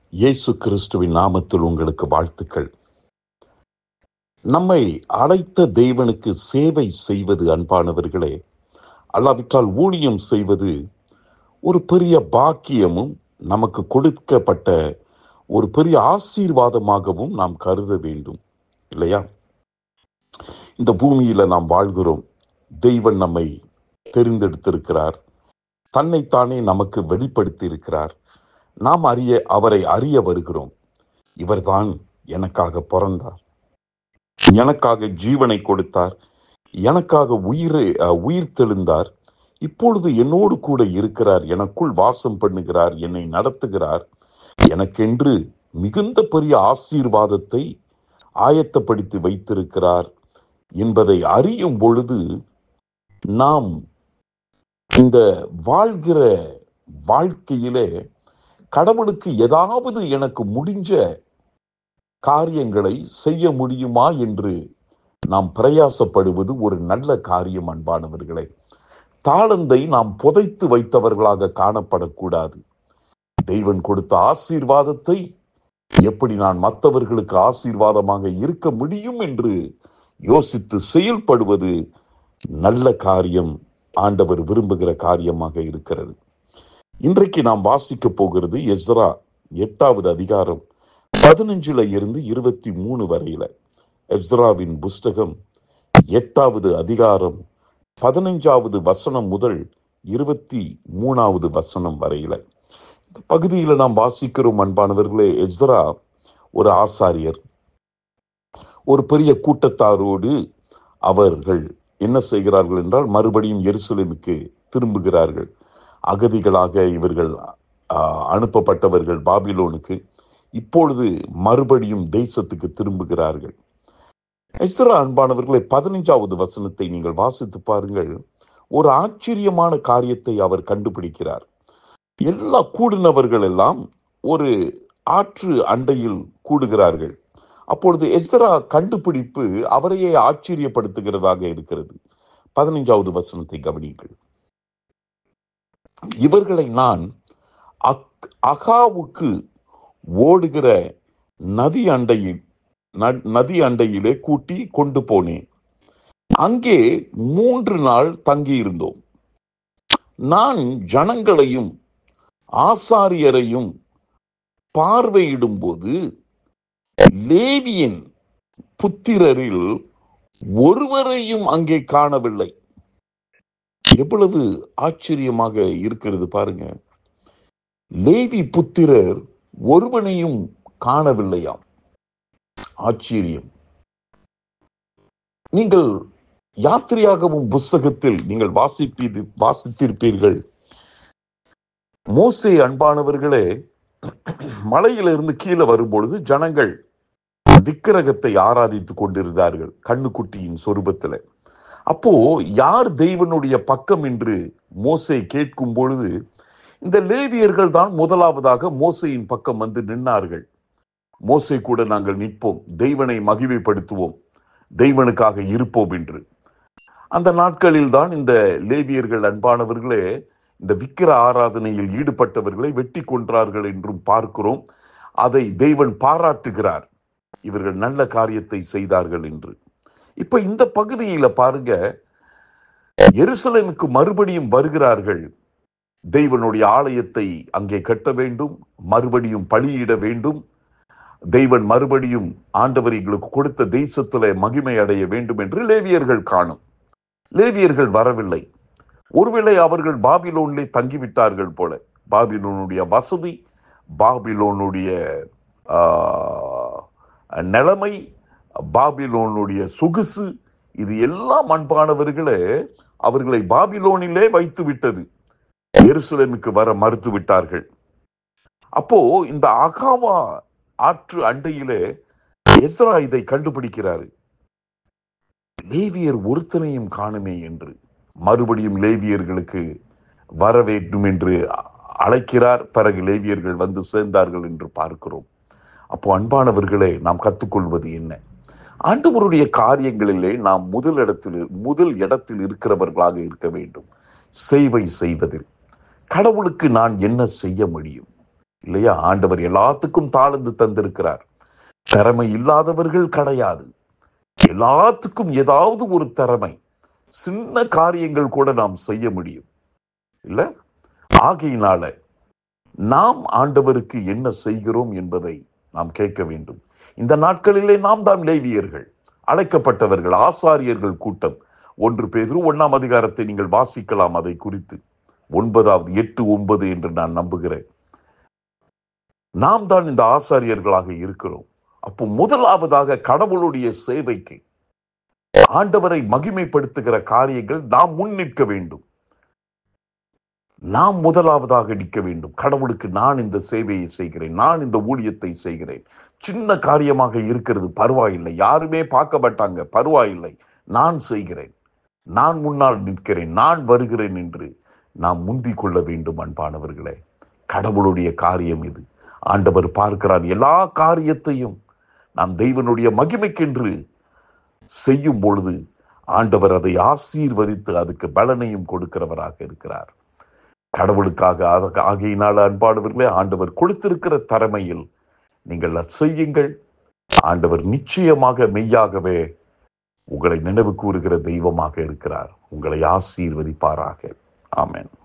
இயேசு கிறிஸ்துவின் நாமத்தில் உங்களுக்கு வாழ்த்துக்கள் நம்மை அழைத்த தேவனுக்கு சேவை செய்வது அன்பானவர்களே அல்லாவிட்டால் ஊழியம் செய்வது ஒரு பெரிய பாக்கியமும் நமக்கு கொடுக்கப்பட்ட ஒரு பெரிய ஆசீர்வாதமாகவும் நாம் கருத வேண்டும் இல்லையா இந்த பூமியில நாம் வாழ்கிறோம் தெய்வன் நம்மை தெரிந்தெடுத்திருக்கிறார் தன்னைத்தானே நமக்கு வெளிப்படுத்தி இருக்கிறார் நாம் அறிய அவரை அறிய வருகிறோம் இவர்தான் எனக்காக பிறந்தார் எனக்காக ஜீவனை கொடுத்தார் எனக்காக உயிரை அஹ், உயிர் தெழுந்தார் இப்பொழுது என்னோடு கூட இருக்கிறார் எனக்குள் வாசம் பண்ணுகிறார் என்னை நடத்துகிறார் எனக்கென்று மிகுந்த பெரிய ஆசீர்வாதத்தை ஆயத்தப்படுத்தி வைத்திருக்கிறார் என்பதை அறியும் பொழுது நாம் இந்த வாழ்கிற வாழ்க்கையிலே கடவுளுக்கு ஏதாவது எனக்கு முடிஞ்ச காரியங்களை செய்ய முடியுமா என்று நாம் பிரயாசப்படுவது ஒரு நல்ல காரியம் அன்பானவர்களே தாளந்தை நாம் புதைத்து வைத்தவர்களாக காணப்படக்கூடாது தெய்வன் கொடுத்த ஆசீர்வாதத்தை எப்படி நான் மற்றவர்களுக்கு ஆசீர்வாதமாக இருக்க முடியும் என்று யோசித்து செயல்படுவது நல்ல காரியம் ஆண்டவர் விரும்புகிற காரியமாக இருக்கிறது இன்றைக்கு நாம் வாசிக்க போகிறது எஸ்ரா எட்டாவது அதிகாரம் பதினஞ்சுல இருந்து இருபத்தி மூணு வரையில எஸ்ராவின் புஸ்தகம் எட்டாவது அதிகாரம் பதினஞ்சாவது வசனம் முதல் இருபத்தி மூணாவது வசனம் வரையில இந்த பகுதியில் நாம் வாசிக்கிறோம் அன்பானவர்களே எஸ்ரா ஒரு ஆசாரியர் ஒரு பெரிய கூட்டத்தாரோடு அவர்கள் என்ன செய்கிறார்கள் என்றால் மறுபடியும் எருசலேமுக்கு திரும்புகிறார்கள் அகதிகளாக இவர்கள் ஆ, அனுப்பப்பட்டவர்கள் பாபிலோனுக்கு இப்பொழுது மறுபடியும் தேசத்துக்கு திரும்புகிறார்கள் எஸ்ரா அன்பானவர்களை பதினைஞ்சாவது வசனத்தை நீங்கள் வாசித்து பாருங்கள் ஒரு ஆச்சரியமான காரியத்தை அவர் கண்டுபிடிக்கிறார் எல்லா கூடினவர்கள் எல்லாம் ஒரு ஆற்று அண்டையில் கூடுகிறார்கள் அப்பொழுது எஸ்ரா கண்டுபிடிப்பு அவரையே ஆச்சரியப்படுத்துகிறதாக இருக்கிறது பதினைஞ்சாவது வசனத்தை கவனியுங்கள் இவர்களை நான் அக்- அகாவுக்கு ஓடுகிற நதி அண்டையில் ந- நதி அண்டையிலே கூட்டி கொண்டு போனேன் அங்கே மூன்று நாள் தங்கியிருந்தோம் நான் ஜனங்களையும் ஆசாரியரையும் பார்வையிடும்போது லேவியின் புத்திரரில் ஒருவரையும் அங்கே காணவில்லை எவ்வளவு ஆச்சரியமாக இருக்கிறது பாருங்க லேவி புத்திரர் ஒருவனையும் காணவில்லையாம் ஆச்சரியம் நீங்கள் யாத்திரையாகவும் புஸ்தகத்தில் நீங்கள் வாசிப்பீது வாசித்திருப்பீர்கள் மோசே அன்பானவர்களே மலையிலிருந்து கீழே வரும்பொழுது ஜனங்கள் விக்கிரகத்தை ஆராதித்துக் கொண்டிருந்தார்கள் கண்ணுக்குட்டியின் சொரூபத்தில் அப்போ யார் தெய்வனுடைய பக்கம் என்று மோசே கேட்கும் பொழுது இந்த லேவியர்கள் தான் முதலாவதாக மோசையின் பக்கம் வந்து நின்னார்கள் மோசே கூட நாங்கள் நிற்போம் தெய்வனை மகிமைப்படுத்துவோம் தெய்வனுக்காக இருப்போம் என்று அந்த நாட்களில் தான் இந்த லேவியர்கள் அன்பானவர்களே இந்த விக்கிர ஆராதனையில் ஈடுபட்டவர்களை வெட்டி கொன்றார்கள் என்றும் பார்க்கிறோம் அதை தெய்வன் பாராட்டுகிறார் இவர்கள் நல்ல காரியத்தை செய்தார்கள் என்று இப்ப இந்த பகுதியில பாருங்க எருசலேமுக்கு மறுபடியும் வருகிறார்கள் தெய்வனுடைய ஆலயத்தை அங்கே கட்ட வேண்டும் மறுபடியும் பலியிட வேண்டும் தெய்வன் மறுபடியும் ஆண்டவர் எங்களுக்கு கொடுத்த தேசத்திலே மகிமை அடைய வேண்டும் என்று லேவியர்கள் காணும் லேவியர்கள் வரவில்லை ஒருவேளை அவர்கள் பாபிலோனிலே தங்கிவிட்டார்கள் போல பாபிலோனுடைய வசதி பாபிலோனுடைய ஆஹ், நிலைமை பாபிலோனுடைய சொகுசு இது எல்லாம் அன்பானவர்களே அவர்களை பாபிலோனிலே வைத்து விட்டது எருசலேமுக்கு வர மறுத்து விட்டார்கள் அப்போ இந்த அகாவா ஆற்று அண்டையிலே எஸ்ரா இதை கண்டுபிடிக்கிறாரு லேவியர் ஒருத்தனையும் காணுமே என்று மறுபடியும் லேவியர்களுக்கு வர வேண்டும் என்று அழைக்கிறார் பிறகு லேவியர்கள் வந்து சேர்ந்தார்கள் என்று பார்க்கிறோம் அப்போ அன்பானவர்களே நாம் கற்றுக்கொள்வது என்ன ஆண்டவருடைய காரியங்களிலே நாம் முதல் இடத்தில் முதல் இடத்தில் இருக்கிறவர்களாக இருக்க வேண்டும் சேவை செய்வதில் கடவுளுக்கு நான் என்ன செய்ய முடியும் இல்லையா ஆண்டவர் எல்லாத்துக்கும் தாழ்ந்து தந்திருக்கிறார் திறமை இல்லாதவர்கள் கிடையாது எல்லாத்துக்கும் ஏதாவது ஒரு திறமை சின்ன காரியங்கள் கூட நாம் செய்ய முடியும் இல்ல ஆகையினால நாம் ஆண்டவருக்கு என்ன செய்கிறோம் என்பதை நாம் கேட்க வேண்டும் இந்த நாட்களிலே நாம் தான் லேவியர்கள் அழைக்கப்பட்டவர்கள் ஆசாரியர்கள் கூட்டம் ஒன்று பேதுரு ஒண்ணாம் அதிகாரத்தை நீங்கள் வாசிக்கலாம் அதை குறித்து ஒன்பதாவது எட்டு ஒன்பது என்று நான் நம்புகிறேன் நாம் தான் இந்த ஆசாரியர்களாக இருக்கிறோம் அப்போ முதலாவதாக கடவுளுடைய சேவைக்கு ஆண்டவரை மகிமைப்படுத்துகிற காரியங்கள் நாம் முன் நிற்க வேண்டும் நாம் முதலாவதாக நிற்க வேண்டும் கடவுளுக்கு நான் இந்த சேவையை செய்கிறேன் நான் இந்த ஊழியத்தை செய்கிறேன் சின்ன காரியமாக இருக்கிறது பரவாயில்லை யாருமே பார்க்க மாட்டாங்க பரவாயில்லை நான் செய்கிறேன் நான் முன்னால் நிற்கிறேன் நான் வருகிறேன் என்று நாம் முந்திக் கொள்ள வேண்டும் அன்பானவர்களே கடவுளுடைய காரியம் இது ஆண்டவர் பார்க்கிறார் எல்லா காரியத்தையும் நாம் தெய்வனுடைய மகிமைக்கென்று செய்யும் பொழுது ஆண்டவர் அதை ஆசீர்வதித்து அதுக்கு பலனையும் கொடுக்கிறவராக இருக்கிறார் கடவுளுக்காக ஆக- ஆகையினால் அன்பானவர்களே ஆண்டவர் கொடுத்திருக்கிற திறமையில் நீங்கள் அதை செய்யுங்கள் ஆண்டவர் நிச்சயமாக மெய்யாகவே உங்களை நினைவு கூறுகிற தெய்வமாக இருக்கிறார் உங்களை ஆசீர்வதிப்பாராக ஆமென்